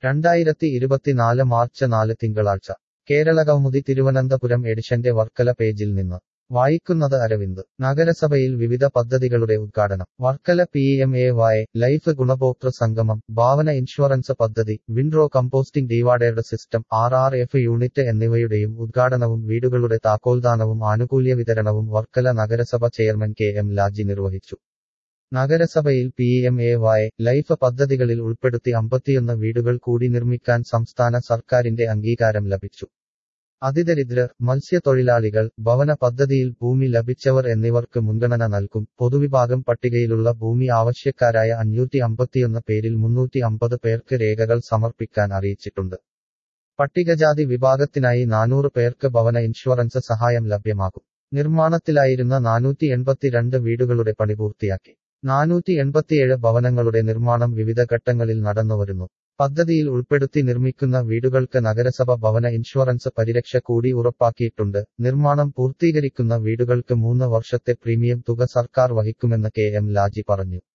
രണ്ടായിരത്തി ഇരുപത്തിനാല് മാർച്ച് നാല് തിങ്കളാഴ്ച കേരള കൗമുദി തിരുവനന്തപുരം എഡിഷന്റെ വർക്കല പേജിൽ നിന്ന് വായിക്കുന്നത് അരവിന്ദ് നഗരസഭയിൽ വിവിധ പദ്ധതികളുടെ ഉദ്ഘാടനം Varkala P M A Y life ഗുണഭോക്തൃ സംഗമം ഭാവന ഇൻഷുറൻസ് പദ്ധതി വിൻഡ്രോ കമ്പോസ്റ്റിംഗ് ഡിവാഡേർഡ് system R R F unit എന്നിവയുടെയും ഉദ്ഘാടനവും വീടുകളുടെ താക്കോൽദാനവും ആനുകൂല്യ വിതരണവും വർക്കല നഗരസഭ ചെയർമാൻ കെ എം ലാജി നിർവഹിച്ചു നഗരസഭയിൽ P M A Y life പദ്ധതികളിൽ ഉൾപ്പെടുത്തി അമ്പത്തിയൊന്ന് വീടുകൾ കൂടി നിർമ്മിക്കാൻ സംസ്ഥാന സർക്കാരിന്റെ അംഗീകാരം ലഭിച്ചു അതിദരിദ്രർ മത്സ്യത്തൊഴിലാളികൾ ഭവന പദ്ധതിയിൽ ഭൂമി ലഭിച്ചവർ എന്നിവർക്ക് മുൻഗണന നൽകും പൊതുവിഭാഗം പട്ടികയിലുള്ള ഭൂമി ആവശ്യക്കാരായ അഞ്ഞൂറ്റി അമ്പത്തിയൊന്ന് പേരിൽ മുന്നൂറ്റി അമ്പത് പേർക്ക് രേഖകൾ സമർപ്പിക്കാൻ അറിയിച്ചിട്ടുണ്ട് പട്ടികജാതി വിഭാഗത്തിനായി നാനൂറ് പേർക്ക് ഭവന ഇൻഷുറൻസ് സഹായം ലഭ്യമാകും നിർമ്മാണത്തിലായിരുന്ന നാനൂറ്റി എൺപത്തിരണ്ട് വീടുകളുടെ പണി പൂർത്തിയാക്കി നാനൂറ്റി എൺപത്തിയേഴ് ഭവനങ്ങളുടെ നിർമ്മാണം വിവിധ ഘട്ടങ്ങളിൽ നടന്നുവരുന്നു പദ്ധതിയിൽ ഉൾപ്പെടുത്തി നിർമ്മിക്കുന്ന വീടുകൾക്ക് നഗരസഭ ഭവന ഇൻഷുറൻസ് പരിരക്ഷ കൂടി ഉറപ്പാക്കിയിട്ടുണ്ട് നിർമ്മാണം പൂർത്തീകരിക്കുന്ന വീടുകൾക്ക് മൂന്ന് വർഷത്തെ പ്രീമിയം തുക സർക്കാർ വഹിക്കുമെന്ന് കെ എം ലാജി പറഞ്ഞു